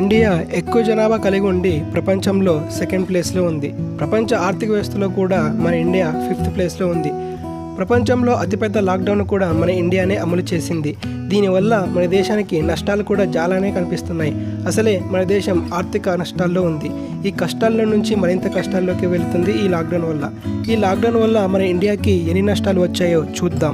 India ఎక్కువ జనాభా కలిగి ఉండి ప్రపంచంలో సెకండ్ ప్లేస్లో ఉంది ప్రపంచ ఆర్థిక వ్యవస్థలో కూడా మన ఇండియా ఫిఫ్త్ ప్లేస్లో ఉంది ప్రపంచంలో అతిపెద్ద లాక్డౌన్ కూడా మన ఇండియానే అమలు చేసింది దీనివల్ల మన దేశానికి నష్టాలు కూడా చాలానే కనిపిస్తున్నాయి అసలే మన దేశం ఆర్థిక నష్టాల్లో ఉంది ఈ కష్టాల్లో నుంచి మరింత కష్టాల్లోకి వెళ్తుంది ఈ లాక్డౌన్ వల్ల ఈ లాక్డౌన్ వల్ల మన ఇండియాకి ఎన్ని నష్టాలు వచ్చాయో చూద్దాం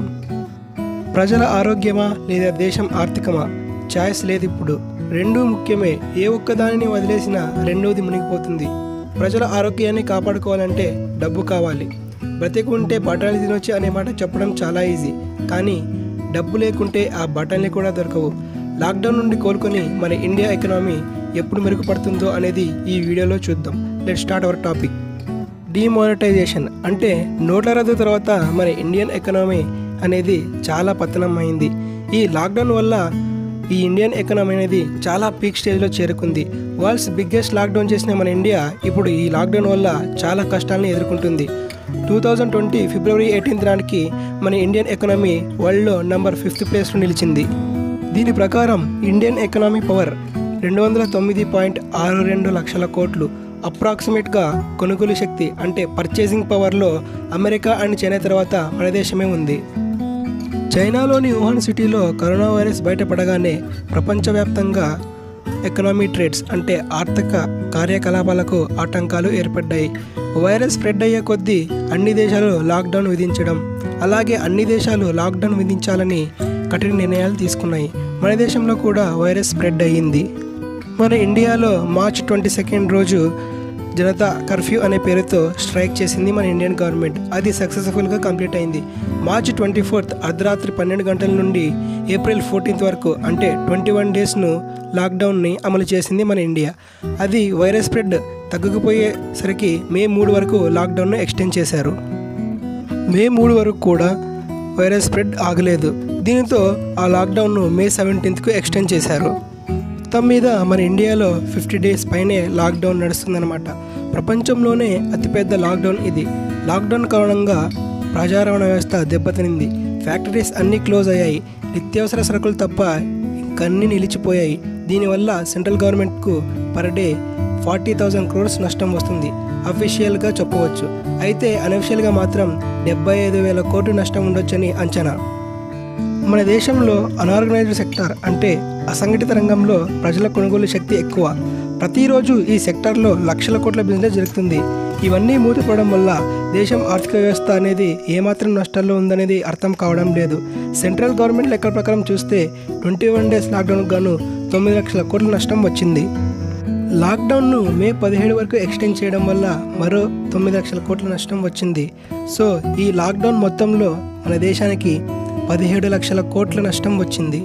ప్రజల ఆరోగ్యమా లేదా దేశం ఆర్థికమా ఛాయిస్ లేదు ఇప్పుడు రెండూ ముఖ్యమే ఏ ఒక్కదానిని వదిలేసినా రెండోది మునిగిపోతుంది ప్రజల ఆరోగ్యాన్ని కాపాడుకోవాలంటే డబ్బు కావాలి బ్రతికి ఉంటే బఠానీ తినొచ్చు అనే మాట చెప్పడం చాలా ఈజీ కానీ డబ్బు లేకుంటే ఆ బఠానీ కూడా దొరకవు లాక్డౌన్ నుండి కోలుకొని మన ఇండియా ఎకనామీ ఎప్పుడు మెరుగుపడుతుందో అనేది ఈ వీడియోలో చూద్దాం let start our topic demonetization అంటే నోట్ల రద్దు తర్వాత మన ఇండియన్ ఎకనామీ అనేది చాలా పతనం అయింది ఈ లాక్డౌన్ వల్ల ఈ ఇండియన్ ఎకనామీ అనేది చాలా పీక్ స్టేజ్లో చేరుకుంది వరల్డ్స్ బిగ్గెస్ట్ లాక్డౌన్ చేసిన మన ఇండియా ఇప్పుడు ఈ లాక్డౌన్ వల్ల చాలా కష్టాలను ఎదుర్కొంటుంది two thousand twenty February eighteenth నాటికి మన ఇండియన్ ఎకనామీ వరల్డ్లో నంబర్ ఫిఫ్త్ ప్లేస్లో నిలిచింది దీని ప్రకారం ఇండియన్ ఎకనామీ పవర్ రెండు వందల తొమ్మిది పాయింట్ ఆరు రెండు లక్షల కోట్లు అప్రాక్సిమేట్గా కొనుగోలు శక్తి అంటే పర్చేసింగ్ పవర్లో అమెరికా అండ్ చైనా తర్వాత మన దేశమే ఉంది చైనాలోని వుహాన్ సిటీలో కరోనా వైరస్ బయటపడగానే ప్రపంచవ్యాప్తంగా ఎకనామీ ట్రేడ్స్ అంటే ఆర్థిక కార్యకలాపాలకు ఆటంకాలు ఏర్పడ్డాయి వైరస్ స్ప్రెడ్ అయ్యే కొద్దీ అన్ని దేశాలు లాక్డౌన్ విధించడం అలాగే అన్ని దేశాలు లాక్డౌన్ విధించాలని కఠిన నిర్ణయాలు తీసుకున్నాయి మన దేశంలో కూడా వైరస్ స్ప్రెడ్ అయ్యింది మన ఇండియాలో మార్చ్ ట్వంటీ సెకండ్ రోజు జనతా కర్ఫ్యూ అనే పేరుతో స్ట్రైక్ చేసింది మన ఇండియన్ గవర్నమెంట్ అది సక్సెస్ఫుల్గా కంప్లీట్ అయింది మార్చి ట్వంటీ ఫోర్త్ అర్ధరాత్రి పన్నెండు గంటల నుండి ఏప్రిల్ ఫోర్టీన్త్ వరకు అంటే ట్వంటీ వన్ డేస్ను లాక్డౌన్ని అమలు చేసింది మన ఇండియా అది వైరస్ స్ప్రెడ్ తగ్గకపోయేసరికి మే మూడు వరకు లాక్డౌన్ను ఎక్స్టెండ్ చేశారు మే మూడు వరకు కూడా వైరస్ స్ప్రెడ్ ఆగలేదు దీనితో ఆ లాక్డౌన్ను మే సెవెంటీన్త్కు ఎక్స్టెండ్ చేశారు మొత్తం మీద మన ఇండియాలో ఫిఫ్టీ డేస్ పైనే లాక్డౌన్ నడుస్తుందన్నమాట ప్రపంచంలోనే అతిపెద్ద లాక్డౌన్ ఇది లాక్డౌన్ కారణంగా ప్రజారవాణా వ్యవస్థ దెబ్బతినింది ఫ్యాక్టరీస్ అన్నీ క్లోజ్ అయ్యాయి నిత్యావసర సరుకులు తప్ప ఇంకన్నీ నిలిచిపోయాయి దీనివల్ల సెంట్రల్ గవర్నమెంట్కు per day forty thousand crores నష్టం వస్తుంది అఫీషియల్గా చెప్పవచ్చు అయితే అనఫిషియల్గా మాత్రం డెబ్బై ఐదు వేల కోట్లు నష్టం ఉండొచ్చని అంచనా మన దేశంలో అనార్గనైజ్డ్ సెక్టార్ అంటే అసంఘటిత రంగంలో ప్రజల కొనుగోలు శక్తి ఎక్కువ ప్రతిరోజు ఈ సెక్టార్లో లక్షల కోట్ల బిజినెస్ జరుగుతుంది ఇవన్నీ మూతపడడం వల్ల దేశం ఆర్థిక వ్యవస్థ అనేది ఏమాత్రం నష్టాల్లో ఉందనేది అర్థం కావడం లేదు సెంట్రల్ గవర్నమెంట్ లెక్కల ప్రకారం చూస్తే ట్వంటీ వన్ డేస్ లాక్డౌన్కు గాను తొమ్మిది లక్షల కోట్ల నష్టం వచ్చింది లాక్డౌన్ను మే పదిహేడు వరకు ఎక్స్టెండ్ చేయడం వల్ల మరో తొమ్మిది లక్షల కోట్ల నష్టం వచ్చింది సో ఈ లాక్డౌన్ మొత్తంలో మన దేశానికి పదిహేడు లక్షల కోట్ల నష్టం వచ్చింది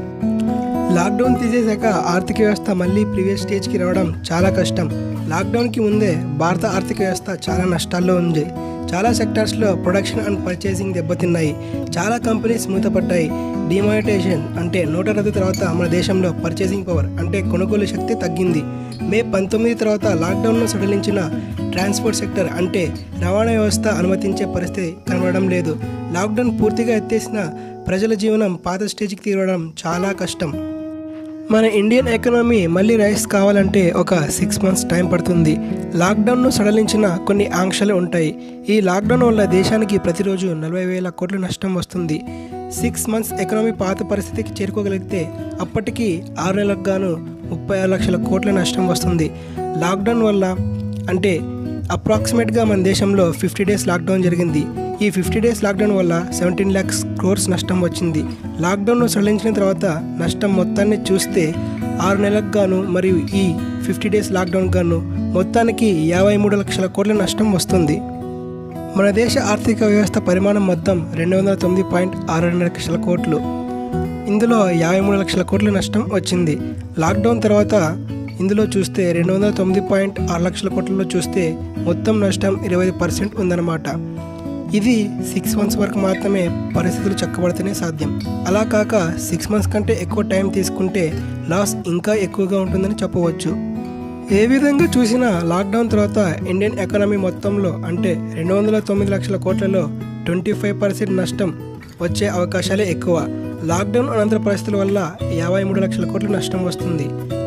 లాక్డౌన్ తీసేశాక ఆర్థిక వ్యవస్థ మళ్ళీ ప్రీవియస్ స్టేజ్కి రావడం చాలా కష్టం లాక్డౌన్కి ముందే భారత ఆర్థిక వ్యవస్థ చాలా నష్టాల్లో ఉంది చాలా సెక్టార్స్లో ప్రొడక్షన్ అండ్ పర్చేసింగ్ దెబ్బతిన్నాయి చాలా కంపెనీస్ మూతపడ్డాయి డిమానిటైజేషన్ అంటే నోట రద్దు తర్వాత మన దేశంలో పర్చేసింగ్ పవర్ అంటే కొనుగోలు శక్తి తగ్గింది మే పంతొమ్మిది తర్వాత లాక్డౌన్ను సడలించిన ట్రాన్స్పోర్ట్ సెక్టర్ అంటే రవాణా వ్యవస్థ అనుమతించే పరిస్థితి కనబడడం లేదు లాక్డౌన్ పూర్తిగా ఎత్తేసిన ప్రజల జీవనం పాత స్టేజ్కి తీరడం చాలా కష్టం మన ఇండియన్ ఎకనామీ మళ్ళీ రైస్ కావాలంటే ఒక సిక్స్ మంత్స్ టైం పడుతుంది లాక్డౌన్ను సడలించిన కొన్ని ఆంక్షలు ఉంటాయి ఈ లాక్డౌన్ వల్ల దేశానికి ప్రతిరోజు నలభై వేల కోట్ల నష్టం వస్తుంది సిక్స్ మంత్స్ ఎకనామీ పాత పరిస్థితికి చేరుకోగలిగితే అప్పటికి ఆరు నెలలకు గాను ముప్పై ఆరు లక్షల కోట్ల నష్టం వస్తుంది లాక్డౌన్ వల్ల అంటే అప్రాక్సిమేట్గా మన దేశంలో ఫిఫ్టీ డేస్ లాక్డౌన్ జరిగింది ఈ ఫిఫ్టీ డేస్ లాక్డౌన్ వల్ల సెవెంటీన్ ల్యాక్స్ క్రోర్స్ నష్టం వచ్చింది లాక్డౌన్ను సడలించిన తర్వాత నష్టం మొత్తాన్ని చూస్తే ఆరు నెలలకు గాను మరియు ఈ ఫిఫ్టీ డేస్ లాక్డౌన్ గాను మొత్తానికి యాభై మూడు లక్షల కోట్ల నష్టం వస్తుంది మన దేశ ఆర్థిక వ్యవస్థ పరిమాణం మొత్తం రెండు వందల తొమ్మిది పాయింట్ ఆరు రెండు లక్షల కోట్లు ఇందులో యాభై మూడు లక్షల కోట్ల నష్టం వచ్చింది లాక్డౌన్ తర్వాత ఇందులో చూస్తే రెండు వందల తొమ్మిది పాయింట్ ఆరు లక్షల కోట్లలో చూస్తే మొత్తం నష్టం ఇరవై పర్సెంట్ ఉందన్నమాట ఇది సిక్స్ మంత్స్ వరకు మాత్రమే పరిస్థితులు చక్కబడితేనే సాధ్యం అలా కాక సిక్స్ మంత్స్ కంటే ఎక్కువ టైం తీసుకుంటే లాస్ ఇంకా ఎక్కువగా ఉంటుందని చెప్పవచ్చు ఏ విధంగా చూసినా లాక్డౌన్ తర్వాత ఇండియన్ ఎకానమీ మొత్తంలో అంటే రెండు వందల తొమ్మిది లక్షల కోట్లలో ట్వంటీ ఫైవ్ పర్సెంట్ నష్టం వచ్చే అవకాశాలే ఎక్కువ లాక్డౌన్ అనంతర పరిస్థితుల వల్ల యాభై మూడు లక్షల కోట్ల నష్టం వస్తుంది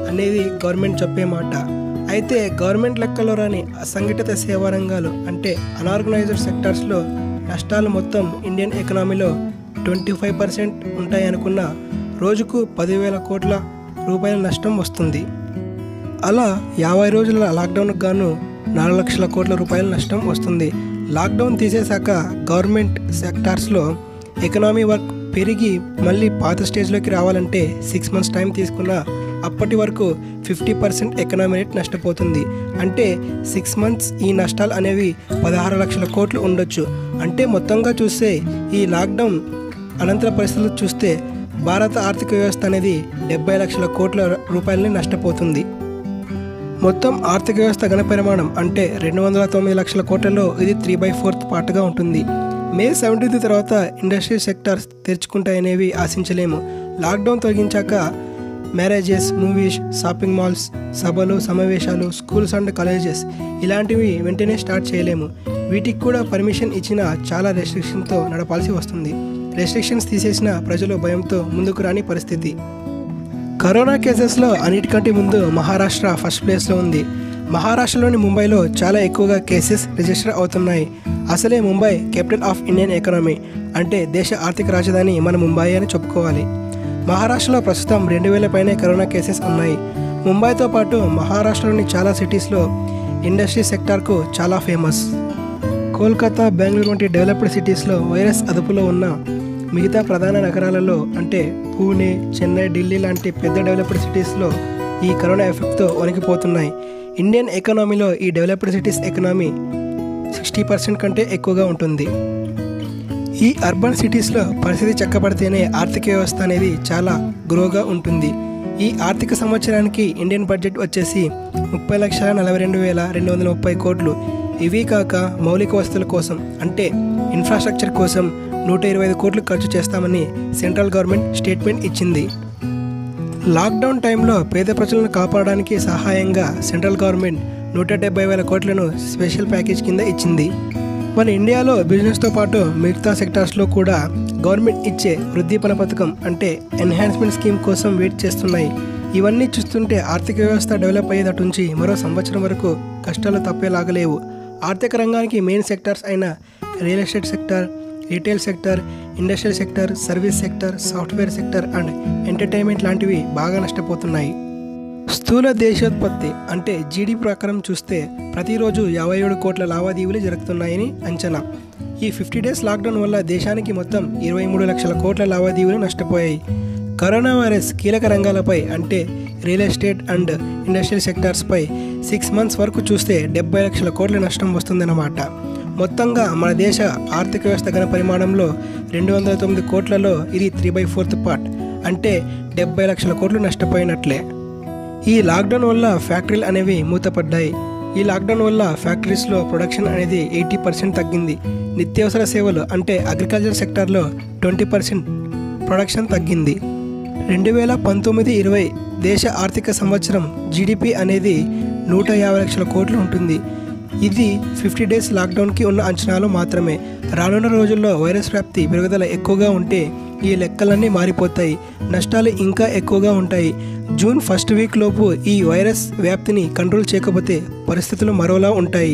అనేది గవర్నమెంట్ చెప్పే మాట అయితే గవర్నమెంట్ లెక్కలో రాని అసంఘటిత సేవా రంగాలు అంటే అనార్గనైజ్డ్ సెక్టార్స్లో నష్టాలు మొత్తం ఇండియన్ ఎకనామీలో ట్వంటీ ఫైవ్ పర్సెంట్ ఉంటాయనుకున్న రోజుకు పదివేల కోట్ల రూపాయల నష్టం వస్తుంది అలా యాభై రోజుల లాక్డౌన్కి గాను నాలుగు లక్షల కోట్ల రూపాయల నష్టం వస్తుంది లాక్డౌన్ తీసేశాక గవర్నమెంట్ సెక్టార్స్లో ఎకనామీ వర్క్ పెరిగి మళ్ళీ పాత స్టేజ్లోకి రావాలంటే సిక్స్ మంత్స్ టైం తీసుకున్న అప్పటి వరకు ఫిఫ్టీ పర్సెంట్ ఎకనామీ రేట్ నష్టపోతుంది అంటే సిక్స్ మంత్స్ ఈ నష్టాలు అనేవి పదహారు లక్షల కోట్లు ఉండొచ్చు అంటే మొత్తంగా చూస్తే ఈ లాక్డౌన్ అనంతర పరిస్థితులు చూస్తే భారత ఆర్థిక వ్యవస్థ అనేది డెబ్బై లక్షల కోట్ల రూపాయలని నష్టపోతుంది మొత్తం ఆర్థిక వ్యవస్థ ఘన పరిమాణం అంటే రెండు వందల తొమ్మిది లక్షల కోట్లలో ఇది త్రీ బై ఫోర్త్ పార్ట్గా ఉంటుంది మే సెవెంటీన్త్ తర్వాత ఇండస్ట్రీ సెక్టార్స్ తెరుచుకుంటాయనేవి ఆశించలేము లాక్డౌన్ తొలగించాక మ్యారేజెస్ మూవీస్ షాపింగ్ మాల్స్ సభలు సమావేశాలు స్కూల్స్ అండ్ కాలేజెస్ ఇలాంటివి వెంటనే స్టార్ట్ చేయలేము వీటికి కూడా పర్మిషన్ ఇచ్చిన చాలా రెస్ట్రిక్షన్తో నడపాల్సి వస్తుంది రెస్ట్రిక్షన్స్ తీసేసిన ప్రజలు భయంతో ముందుకు రాని పరిస్థితి కరోనా కేసెస్లో అన్నిటికంటే ముందు మహారాష్ట్ర ఫస్ట్ ప్లేస్లో ఉంది మహారాష్ట్రలోని ముంబైలో చాలా ఎక్కువగా కేసెస్ రిజిస్టర్ అవుతున్నాయి అసలే Mumbai capital of Indian economy అంటే దేశ ఆర్థిక రాజధాని మన ముంబై అని చెప్పుకోవాలి మహారాష్ట్రలో ప్రస్తుతం రెండు వేల పైనే కరోనా కేసెస్ ఉన్నాయి ముంబైతో పాటు మహారాష్ట్రలోని చాలా సిటీస్లో ఇండస్ట్రీ సెక్టార్కు చాలా ఫేమస్ కోల్కతా బెంగళూరు వంటి డెవలప్డ్ సిటీస్లో వైరస్ అదుపులో ఉన్న మిగతా ప్రధాన నగరాలలో అంటే పూణే చెన్నై ఢిల్లీ లాంటి పెద్ద డెవలప్డ్ సిటీస్లో ఈ కరోనా ఎఫెక్ట్తో వణికిపోతున్నాయి ఇండియన్ ఎకనామీలో ఈ developed cities economy sixty percent కంటే ఎక్కువగా ఉంటుంది ఈ అర్బన్ సిటీస్లో పరిస్థితి చక్కబడితేనే ఆర్థిక వ్యవస్థ అనేది చాలా గ్రోగా ఉంటుంది ఈ ఆర్థిక సంవత్సరానికి ఇండియన్ బడ్జెట్ వచ్చేసి ముప్పై లక్షల నలభై రెండు వేల రెండు వందల ముప్పై కోట్లు ఇవి కాక మౌలిక వసతుల కోసం అంటే ఇన్ఫ్రాస్ట్రక్చర్ కోసం నూట ఇరవై ఐదు కోట్లు ఖర్చు చేస్తామని సెంట్రల్ గవర్నమెంట్ స్టేట్మెంట్ ఇచ్చింది లాక్డౌన్ టైంలో పేద ప్రజలను కాపాడడానికి సహాయంగా సెంట్రల్ గవర్నమెంట్ నూట డెబ్బై వేల కోట్లను స్పెషల్ ప్యాకేజ్ కింద ఇచ్చింది మన ఇండియాలో బిజినెస్తో పాటు మిగతా సెక్టార్స్లో కూడా గవర్నమెంట్ ఇచ్చే వృద్ధిపన పథకం అంటే ఎన్హాన్స్మెంట్ స్కీమ్ కోసం వెయిట్ చేస్తున్నాయి ఇవన్నీ చూస్తుంటే ఆర్థిక వ్యవస్థ డెవలప్ అయ్యేటట్టుంచి మరో సంవత్సరం వరకు కష్టాలు తప్పేలాగలేవు ఆర్థిక రంగానికి మెయిన్ సెక్టార్స్ అయిన real estate sector retail sector industrial sector service sector software sector and entertainment లాంటివి బాగా నష్టపోతున్నాయి స్థూల దేశోత్పత్తి అంటే జీడీపీ ప్రకారం చూస్తే ప్రతిరోజు యాభై ఏడు కోట్ల లావాదేవీలు జరుగుతున్నాయని అంచనా ఈ ఫిఫ్టీ డేస్ లాక్డౌన్ వల్ల దేశానికి మొత్తం ఇరవై మూడు లక్షల కోట్ల లావాదేవీలు నష్టపోయాయి కరోనా వైరస్ కీలక రంగాలపై అంటే రియల్ ఎస్టేట్ అండ్ ఇండస్ట్రియల్ సెక్టార్స్పై సిక్స్ మంత్స్ వరకు చూస్తే డెబ్బై లక్షల కోట్ల నష్టం వస్తుందన్నమాట మొత్తంగా మన దేశ ఆర్థిక వ్యవస్థ గణ పరిమాణంలో రెండు వందల తొమ్మిది కోట్లలో ఇది త్రీ బై ఫోర్త్ పార్ట్ అంటే డెబ్బై లక్షల కోట్లు నష్టపోయినట్లే ఈ లాక్డౌన్ వల్ల ఫ్యాక్టరీలు అనేవి మూతపడ్డాయి ఈ లాక్డౌన్ వల్ల ఫ్యాక్టరీస్లో ప్రొడక్షన్ అనేది ఎయిటీ పర్సెంట్ తగ్గింది నిత్యావసర సేవలు అంటే అగ్రికల్చర్ సెక్టార్లో ట్వంటీ పర్సెంట్ ప్రొడక్షన్ తగ్గింది రెండు వేల పంతొమ్మిది ఇరవై దేశ ఆర్థిక సంవత్సరం జీడిపి అనేది నూట యాభై లక్షల కోట్లు ఉంటుంది ఇది ఫిఫ్టీ డేస్ లాక్డౌన్కి ఉన్న అంచనాలు మాత్రమే రానున్న రోజుల్లో వైరస్ వ్యాప్తి పెరుగుదల ఎక్కువగా ఉంటే ఈ లెక్కలన్నీ మారిపోతాయి నష్టాలు ఇంకా ఎక్కువగా ఉంటాయి జూన్ ఫస్ట్ వీక్ లోపు ఈ వైరస్ వ్యాప్తిని కంట్రోల్ చేయకపోతే పరిస్థితులు మరోలా ఉంటాయి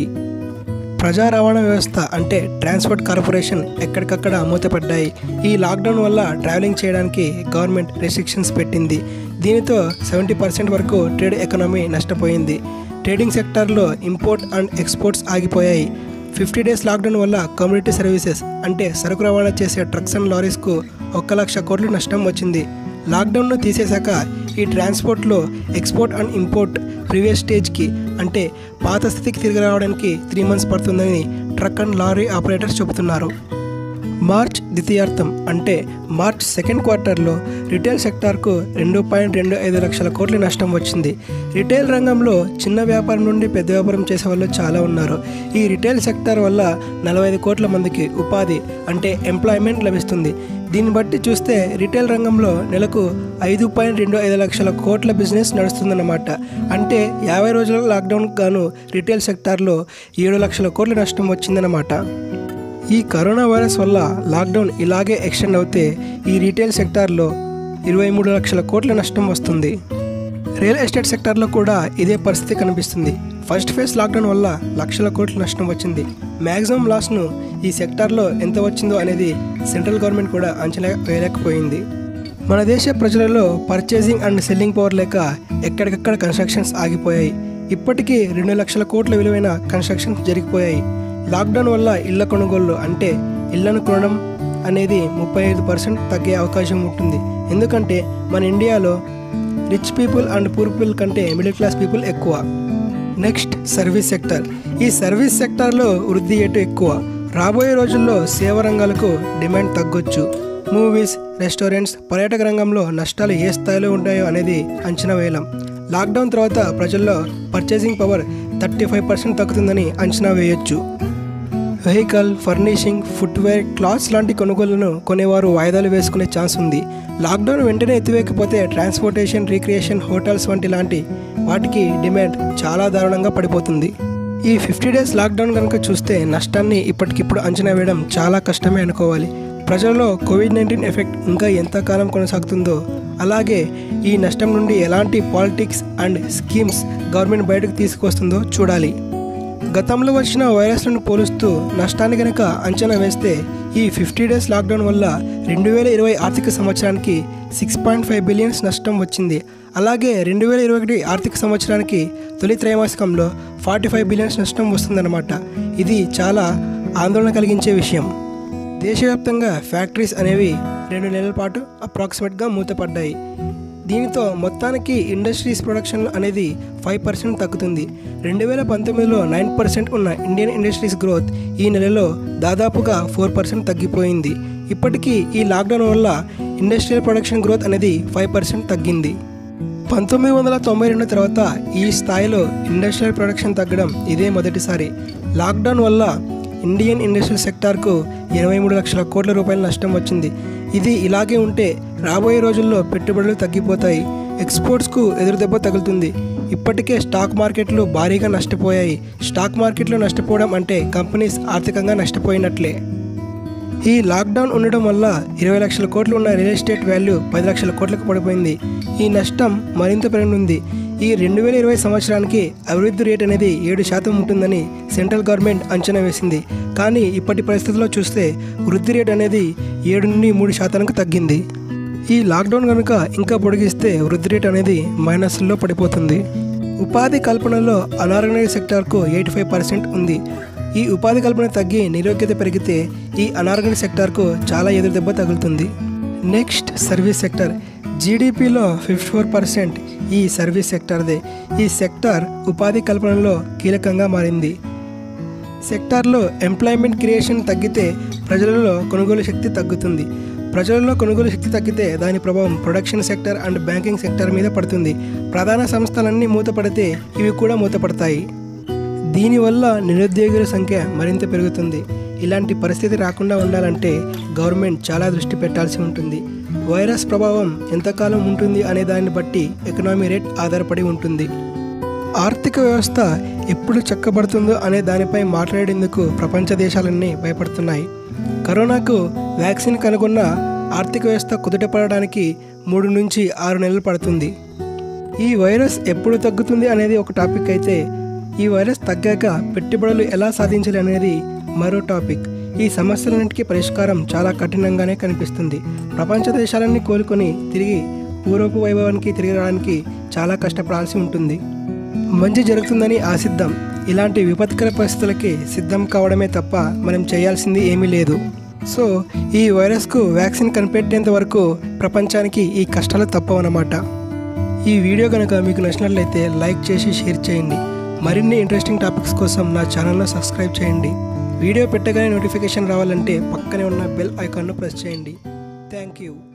ప్రజా రవాణా వ్యవస్థ అంటే ట్రాన్స్పోర్ట్ కార్పొరేషన్ ఎక్కడికక్కడ మూతపడ్డాయి ఈ లాక్డౌన్ వల్ల ట్రావెలింగ్ చేయడానికి గవర్నమెంట్ రెస్ట్రిక్షన్స్ పెట్టింది దీనితో సెవెంటీ పర్సెంట్ వరకు ట్రేడ్ ఎకనామీ నష్టపోయింది ట్రేడింగ్ సెక్టార్లో ఇంపోర్ట్ అండ్ ఎక్స్పోర్ట్స్ ఆగిపోయాయి ఫిఫ్టీ డేస్ లాక్డౌన్ వల్ల కమ్యూనిటీ సర్వీసెస్ అంటే సరుకు రవాణా చేసే ట్రక్స్ అండ్ లారీస్కు ఒక్క లక్ష కోట్ల నష్టం వచ్చింది లాక్డౌన్ను తీసేశాక ఈ ట్రాన్స్పోర్ట్లో ఎక్స్పోర్ట్ అండ్ ఇంపోర్ట్ ప్రీవియస్ స్టేజ్కి అంటే పాత స్థితికి తిరిగి రావడానికి త్రీ మంత్స్ పడుతుందని ట్రక్ అండ్ లారీ ఆపరేటర్స్ చెబుతున్నారు మార్చ్ ద్వితీయార్థం అంటే మార్చ్ సెకండ్ క్వార్టర్లో రిటైల్ సెక్టార్కు రెండు పాయింట్ రెండు ఐదు లక్షల కోట్ల నష్టం వచ్చింది రిటైల్ రంగంలో చిన్న వ్యాపారం నుండి పెద్ద వ్యాపారం చేసే వాళ్ళు చాలా ఉన్నారు ఈ రిటైల్ సెక్టార్ వల్ల నలభై ఐదు కోట్ల మందికి ఉపాధి అంటే ఎంప్లాయ్మెంట్ లభిస్తుంది దీన్ని బట్టి చూస్తే రిటైల్ రంగంలో నెలకు ఐదు పాయింట్ రెండు ఐదు లక్షల కోట్ల బిజినెస్ నడుస్తుందన్నమాట అంటే యాభై రోజుల లాక్డౌన్ గాను రిటైల్ సెక్టార్లో ఏడు లక్షల కోట్ల నష్టం వచ్చిందన్నమాట ఈ కరోనా వైరస్ వల్ల లాక్డౌన్ ఇలాగే ఎక్స్టెండ్ అవుతే ఈ రీటైల్ సెక్టార్లో ఇరవై మూడు లక్షల కోట్ల నష్టం వస్తుంది రియల్ ఎస్టేట్ సెక్టార్లో కూడా ఇదే పరిస్థితి కనిపిస్తుంది ఫస్ట్ ఫేజ్ లాక్డౌన్ వల్ల లక్షల కోట్ల నష్టం వచ్చింది మ్యాక్సిమం లాస్ను ఈ సెక్టార్లో ఎంత వచ్చిందో అనేది సెంట్రల్ గవర్నమెంట్ కూడా అంచనా వేయలేకపోయింది మన దేశ ప్రజలలో పర్చేసింగ్ అండ్ సెల్లింగ్ పవర్ లేక ఎక్కడికక్కడ కన్స్ట్రక్షన్స్ ఆగిపోయాయి ఇప్పటికీ రెండు లక్షల కోట్ల విలువైన కన్స్ట్రక్షన్స్ జరిగిపోయాయి లాక్డౌన్ వల్ల ఇళ్ల కొనుగోళ్ళు అంటే ఇళ్లను కొనడం అనేది ముప్పై ఐదు పర్సెంట్ తగ్గే అవకాశం ఉంటుంది ఎందుకంటే మన ఇండియాలో rich people and poor people కంటే మిడిల్ క్లాస్ పీపుల్ ఎక్కువ నెక్స్ట్ సర్వీస్ సెక్టర్ ఈ సర్వీస్ సెక్టార్లో వృద్ధి రేటు ఎక్కువ రాబోయే రోజుల్లో సేవ రంగాలకు డిమాండ్ తగ్గొచ్చు మూవీస్ రెస్టారెంట్స్ పర్యాటక రంగంలో నష్టాలు ఏ స్థాయిలో ఉంటాయో అనేది అంచనా వేయలేం లాక్డౌన్ తర్వాత ప్రజల్లో purchasing power thirty five percent తగ్గుతుందని అంచనా వేయొచ్చు వెహికల్ ఫర్నిషింగ్ ఫుట్వేర్ క్లాత్స్ లాంటి కొనుగోళ్లను కొనేవారు వాయిదాలు వేసుకునే ఛాన్స్ ఉంది లాక్డౌన్ వెంటనే ఎత్తివేయకపోతే ట్రాన్స్పోర్టేషన్ రీక్రియేషన్ హోటల్స్ వంటి లాంటి వాటికి డిమాండ్ చాలా దారుణంగా పడిపోతుంది ఈ ఫిఫ్టీ డేస్ లాక్డౌన్ కనుక చూస్తే నష్టాన్ని ఇప్పటికిప్పుడు అంచనా వేయడం చాలా కష్టమే అనుకోవాలి ప్రజల్లో కోవిడ్ నైన్టీన్ ఎఫెక్ట్ ఇంకా ఎంతకాలం కొనసాగుతుందో అలాగే ఈ నష్టం నుండి ఎలాంటి పాలిటిక్స్ అండ్ స్కీమ్స్ గవర్నమెంట్ బయటకు తీసుకొస్తుందో చూడాలి గతంలో వచ్చిన వైరస్లను పోలుస్తూ నష్టాన్ని కనుక అంచనా వేస్తే ఈ ఫిఫ్టీ డేస్ లాక్డౌన్ వల్ల రెండు వేల ఇరవై ఆర్థిక సంవత్సరానికి సిక్స్ పాయింట్ ఫైవ్ బిలియన్స్ నష్టం వచ్చింది అలాగే రెండు వేల ఇరవై ఒకటి ఆర్థిక సంవత్సరానికి తొలి త్రైమాసికంలో ఫార్టీ ఫైవ్ బిలియన్స్ నష్టం వస్తుందన్నమాట ఇది చాలా ఆందోళన కలిగించే విషయం దేశవ్యాప్తంగా ఫ్యాక్టరీస్ అనేవి రెండు నెలల పాటు అప్రాక్సిమేట్గా మూతపడ్డాయి దీనితో మొత్తానికి ఇండస్ట్రీస్ ప్రొడక్షన్ అనేది ఫైవ్ పర్సెంట్ తగ్గుతుంది రెండు వేల పంతొమ్మిదిలో నైన్ పర్సెంట్ ఉన్న ఇండియన్ ఇండస్ట్రీస్ గ్రోత్ ఈ నెలలో దాదాపుగా ఫోర్ పర్సెంట్ తగ్గిపోయింది ఇప్పటికీ ఈ లాక్డౌన్ వల్ల ఇండస్ట్రియల్ ప్రొడక్షన్ గ్రోత్ అనేది ఫైవ్ పర్సెంట్ తగ్గింది పంతొమ్మిది వందల తొంభై రెండు తర్వాత ఈ స్థాయిలో ఇండస్ట్రియల్ ప్రొడక్షన్ తగ్గడం ఇదే మొదటిసారి లాక్డౌన్ వల్ల ఇండియన్ ఇండస్ట్రియల్ సెక్టార్కు ఇరవై మూడు లక్షల కోట్ల రూపాయల నష్టం వచ్చింది ఇది ఇలాగే ఉంటే రాబోయే రోజుల్లో పెట్టుబడులు తగ్గిపోతాయి ఎక్స్పోర్ట్స్కు ఎదురుదెబ్బ తగులుతుంది ఇప్పటికే స్టాక్ మార్కెట్లు భారీగా నష్టపోయాయి స్టాక్ మార్కెట్లు నష్టపోవడం అంటే కంపెనీస్ ఆర్థికంగా నష్టపోయినట్లే ఈ లాక్డౌన్ ఉండడం వల్ల ఇరవై లక్షల కోట్లు ఉన్న రియల్ ఎస్టేట్ వాల్యూ పది లక్షల కోట్లకు పడిపోయింది ఈ నష్టం మరింత పెరగనుంది ఈ రెండు వేల ఇరవై సంవత్సరానికి అభివృద్ధి రేట్ అనేది ఏడు శాతం ఉంటుందని సెంట్రల్ గవర్నమెంట్ అంచనా వేసింది కానీ ఇప్పటి పరిస్థితుల్లో చూస్తే వృద్ధి రేట్ అనేది ఏడు నుండి మూడు శాతానికి తగ్గింది ఈ లాక్డౌన్ కనుక ఇంకా పొడిగిస్తే వృద్ధి రేట్ అనేది మైనస్లో పడిపోతుంది ఉపాధి కల్పనలో అనార్గనైజ్ సెక్టార్కు ఎయిటీ ఫైవ్ పర్సెంట్ ఉంది ఈ ఉపాధి కల్పన తగ్గి నిరోగ్యత పెరిగితే ఈ అనార్గనైజ్ సెక్టార్కు చాలా ఎదురుదెబ్బ తగులుతుంది నెక్స్ట్ సర్వీస్ సెక్టర్ జీడిపిలో ఫిఫ్టీ ఫోర్ పర్సెంట్ ఈ సర్వీస్ సెక్టార్దే ఈ సెక్టార్ ఉపాధి కల్పనలో కీలకంగా మారింది సెక్టార్లో ఎంప్లాయ్మెంట్ క్రియేషన్ తగ్గితే ప్రజలలో కొనుగోలు శక్తి తగ్గుతుంది ప్రజలలో కొనుగోలు శక్తి తగ్గితే దాని ప్రభావం production sector and banking sector మీద పడుతుంది ప్రధాన సంస్థలన్నీ మూతపడితే ఇవి కూడా మూతపడతాయి దీనివల్ల నిరుద్యోగుల సంఖ్య మరింత పెరుగుతుంది ఇలాంటి పరిస్థితి రాకుండా ఉండాలంటే గవర్నమెంట్ చాలా దృష్టి పెట్టాల్సి ఉంటుంది వైరస్ ప్రభావం ఎంతకాలం ఉంటుంది అనే దాన్ని బట్టి ఎకనామీ రేట్ ఆధారపడి ఉంటుంది ఆర్థిక వ్యవస్థ ఎప్పుడు చక్కబడుతుందో అనే దానిపై మాట్లాడేందుకు ప్రపంచ దేశాలన్నీ భయపడుతున్నాయి కరోనాకు వ్యాక్సిన్ కనుగొన్న ఆర్థిక వ్యవస్థ కుదుటపడడానికి మూడు నుంచి ఆరు నెలలు పడుతుంది ఈ వైరస్ ఎప్పుడు తగ్గుతుంది అనేది ఒక టాపిక్ అయితే ఈ వైరస్ తగ్గాక పెట్టుబడులు ఎలా సాధించాలి అనేది మరో టాపిక్ ఈ సమస్యలన్నింటికీ పరిష్కారం చాలా కఠినంగానే కనిపిస్తుంది ప్రపంచ దేశాలన్నీ కోలుకొని తిరిగి పూర్వపు వైభవానికి తిరిగి రావడానికి చాలా కష్టపడాల్సి ఉంటుంది మంచి జరుగుతుందని ఆశిద్దాం ఇలాంటి విపత్కర పరిస్థితులకి సిద్ధం కావడమే తప్ప మనం చేయాల్సింది ఏమీ లేదు సో ఈ వైరస్కు వ్యాక్సిన్ కనిపెట్టేంత వరకు ప్రపంచానికి ఈ కష్టాలు తప్పవన్నమాట ఈ వీడియో కనుక మీకు నచ్చినట్లయితే లైక్ చేసి షేర్ చేయండి మరిన్ని ఇంట్రెస్టింగ్ టాపిక్స్ కోసం నా ఛానల్ను సబ్స్క్రైబ్ చేయండి వీడియో పెట్టగానే నోటిఫికేషన్ రావాలంటే పక్కనే ఉన్న బెల్ ఐకాన్ను ప్రెస్ చేయండి థ్యాంక్ యూ